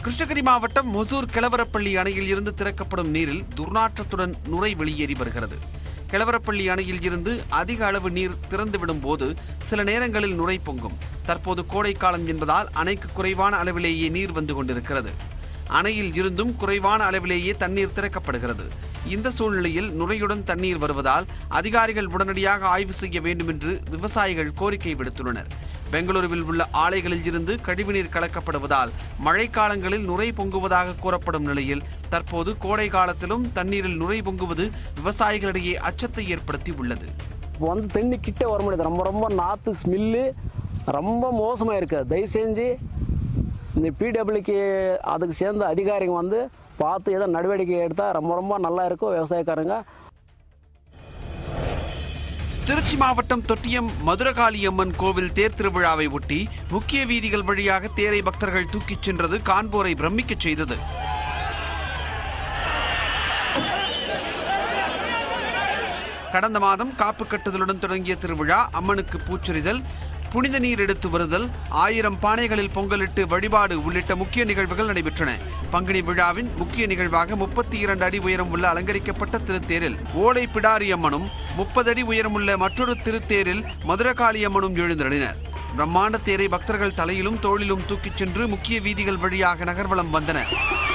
கிருஷ்ணகிரி மாவட்டம் மொசூர் கிளவரப்பள்ளி அணையில் இருந்து திறக்கப்படும் நீரில் துர்நாற்றத்துடன் நுரை வெளியேறி வருகிறது கிளவரப்பள்ளி அணையில் இருந்து அதிக அளவு நீர் திறந்துவிடும் போது சில நேரங்களில் நுரை பொங்கும் தற்போது கோடைக்காலம் என்பதால் அணைக்கு குறைவான அளவிலேயே நீர் வந்து கொண்டிருக்கிறது அணையில் இருந்தும் குறைவான அளவிலேயே தண்ணீர் திறக்கப்படுகிறது இந்த சூழ்நிலையில் நுரையுடன் தண்ணீர் வருவதால் அதிகாரிகள் உடனடியாக ஆய்வு செய்ய வேண்டும் என்று விவசாயிகள் கோரிக்கை விடுத்துள்ளனர் பெங்களூருவில் உள்ள ஆலைகளில் இருந்து கழிவுநீர் கலக்கப்படுவதால் மழைக்காலங்களில் நுரை பொங்குவதாக கூறப்படும் நிலையில் தற்போது கோடை காலத்திலும் தண்ணீரில் நுரை பொங்குவது விவசாயிகளிடையே அச்சத்தை ஏற்படுத்தி உள்ளது இப்போ வந்து தண்ணி கிட்ட வர முடியாது ரொம்ப ரொம்ப நாற்று ஸ்மெல்லு ரொம்ப மோசமாக இருக்குது தயவு செஞ்சு இந்த பிடபிள்யூக்கு அதுக்கு சேர்ந்த அதிகாரிங்க வந்து பார்த்து ஏதோ நடவடிக்கை எடுத்தால் ரொம்ப ரொம்ப நல்லா இருக்கும் விவசாயக்காரங்க திருச்சி மாவட்டம் தொட்டியம் மதுரகாளியம்மன் கோவில் தேர் திருவிழாவை ஒட்டி முக்கிய வீதிகள் வழியாக தேரை பக்தர்கள் தூக்கிச் சென்றது காண்போரை பிரமிக்கச் செய்தது கடந்த மாதம் காப்பு கட்டுதலுடன் தொடங்கிய திருவிழா அம்மனுக்கு பூச்சொரிதல் புனித நீர் எடுத்து வருதல் ஆயிரம் பானைகளில் பொங்கலிட்டு வழிபாடு உள்ளிட்ட முக்கிய நிகழ்வுகள் நடைபெற்றன பங்குனி விழாவின் முக்கிய நிகழ்வாக முப்பத்தி இரண்டு அடி உயரம் உள்ள அலங்கரிக்கப்பட்ட திருத்தேரில் ஓடை பிடாரி அம்மனும் முப்பது அடி உயரமுள்ள மற்றொரு திருத்தேரில் மதுரகாளி அம்மனும் எழுந்தருளினர் பிரம்மாண்ட தேரை பக்தர்கள் தலையிலும் தோளிலும் தூக்கிச் சென்று முக்கிய வீதிகள் வழியாக நகர்வலம் வந்தனர்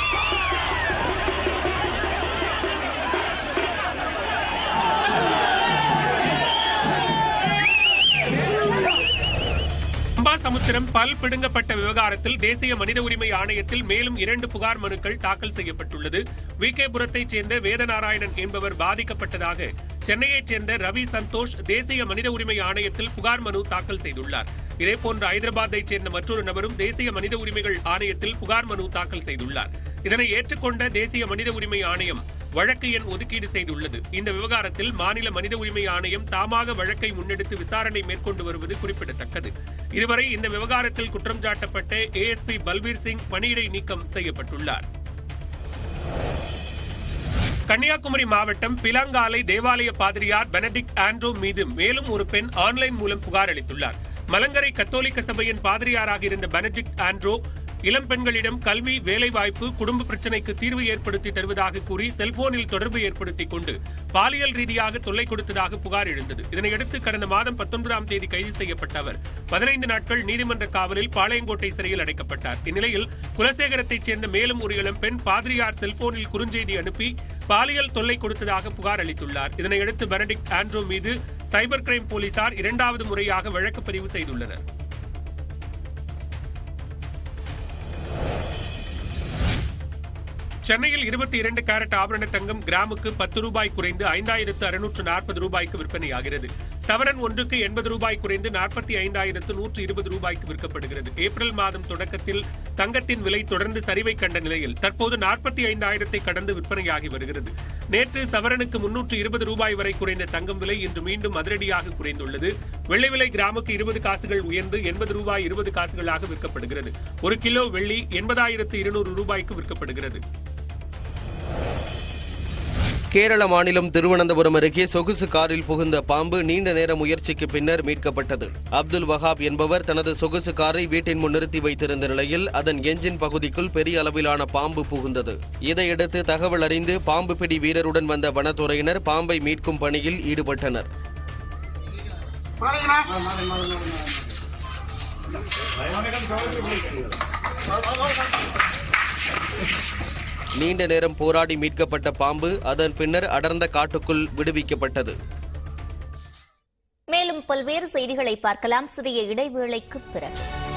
அம்பாசமுத்திரம் பல் பிடுங்கப்பட்ட விவகாரத்தில் தேசிய மனித உரிமை ஆணையத்தில் மேலும் இரண்டு புகார் மனுக்கள் தாக்கல் செய்யப்பட்டுள்ளது வி கேபுரத்தைச் சேர்ந்த வேதநாராயணன் என்பவர் பாதிக்கப்பட்டதாக சென்னையைச் சேர்ந்த ரவி சந்தோஷ் தேசிய மனித உரிமை ஆணையத்தில் புகார் மனு தாக்கல் செய்துள்ளார் இதேபோன்று ஐதராபாத்தைச் சேர்ந்த மற்றொரு நபரும் தேசிய மனித உரிமைகள் ஆணையத்தில் புகார் மனு தாக்கல் செய்துள்ளார் இதனை ஏற்றுக்கொண்ட தேசிய மனித உரிமை ஆணையம் வழக்கு எண் ஒதுக்கீடு செய்துள்ளது இந்த விவகாரத்தில் மாநில மனித உரிமை ஆணையம் தாமாக வழக்கை முன்னெடுத்து விசாரணை மேற்கொண்டு வருவது குறிப்பிடத்தக்கது இதுவரை இந்த விவகாரத்தில் குற்றம் சாட்டப்பட்ட ஏஎஸ்பி பல்பீர் சிங் பணியிடை நீக்கம் செய்யப்பட்டுள்ளார் கன்னியாகுமரி மாவட்டம் பிலாங்காலை தேவாலய பாதிரியார் பெனடிக்ட் ஆண்ட்ரோ மீது மேலும் ஒரு பெண் ஆன்லைன் மூலம் புகார் அளித்துள்ளார் மலங்கரை கத்தோலிக்க சபையின் பாதிரியாராக இருந்த பெனடிக்ட் ஆண்ட்ரோ இளம் பெண்களிடம் கல்வி வேலைவாய்ப்பு குடும்ப பிரச்சனைக்கு தீர்வு ஏற்படுத்தி தருவதாக கூறி செல்போனில் தொடர்பு ஏற்படுத்திக் கொண்டு பாலியல் ரீதியாக தொல்லை கொடுத்ததாக புகார் எழுந்தது இதனையடுத்து கடந்த மாதம் பத்தொன்பதாம் தேதி கைது செய்யப்பட்ட அவர் பதினைந்து நாட்கள் நீதிமன்ற காவலில் பாளையங்கோட்டை சிறையில் அடைக்கப்பட்டார் இந்நிலையில் குலசேகரத்தைச் சேர்ந்த மேலும் ஒரு இளம் பெண் பாதிரியார் செல்போனில் குறுஞ்செய்தி அனுப்பி பாலியல் தொல்லை கொடுத்ததாக புகார் அளித்துள்ளார் இதனையடுத்து பெனடிக்ட் ஆண்ட்ரோ மீது சைபர் கிரைம் போலீசார் இரண்டாவது முறையாக வழக்கு பதிவு செய்துள்ளனர் சென்னையில் இருபத்தி இரண்டு கேரட் ஆபரண தங்கம் கிராமுக்கு பத்து ரூபாய் குறைந்து ஐந்தாயிரத்து அறுநூற்று நாற்பது ரூபாய்க்கு விற்பனையாகிறது சவரன் ஒன்றுக்கு எண்பது ரூபாய் குறைந்து நாற்பத்தி ஐந்தாயிரத்து நூற்று இருபது ரூபாய்க்கு விற்கப்படுகிறது ஏப்ரல் மாதம் தொடக்கத்தில் தங்கத்தின் விலை தொடர்ந்து சரிவை கண்ட நிலையில் தற்போது நாற்பத்தி ஐந்தாயிரத்தை கடந்து விற்பனையாகி வருகிறது நேற்று சவரனுக்கு முன்னூற்று இருபது ரூபாய் வரை குறைந்த தங்கம் விலை இன்று மீண்டும் அதிரடியாக குறைந்துள்ளது வெள்ளை விலை கிராமுக்கு இருபது காசுகள் உயர்ந்து எண்பது ரூபாய் இருபது காசுகளாக விற்கப்படுகிறது ஒரு கிலோ வெள்ளி எண்பதாயிரத்து இருநூறு ரூபாய்க்கு விற்கப்படுகிறது கேரள மாநிலம் திருவனந்தபுரம் அருகே சொகுசு காரில் புகுந்த பாம்பு நீண்ட நேர முயற்சிக்கு பின்னர் மீட்கப்பட்டது அப்துல் வஹாப் என்பவர் தனது சொகுசு காரை வீட்டின் முன் நிறுத்தி வைத்திருந்த நிலையில் அதன் எஞ்சின் பகுதிக்குள் பெரிய அளவிலான பாம்பு புகுந்தது இதையடுத்து தகவல் அறிந்து பாம்பு பிடி வீரருடன் வந்த வனத்துறையினர் பாம்பை மீட்கும் பணியில் ஈடுபட்டனர் நீண்ட நேரம் போராடி மீட்கப்பட்ட பாம்பு அதன் பின்னர் அடர்ந்த காட்டுக்குள் விடுவிக்கப்பட்டது மேலும் பல்வேறு செய்திகளை பார்க்கலாம் சிறிய இடைவேளைக்கு பிறகு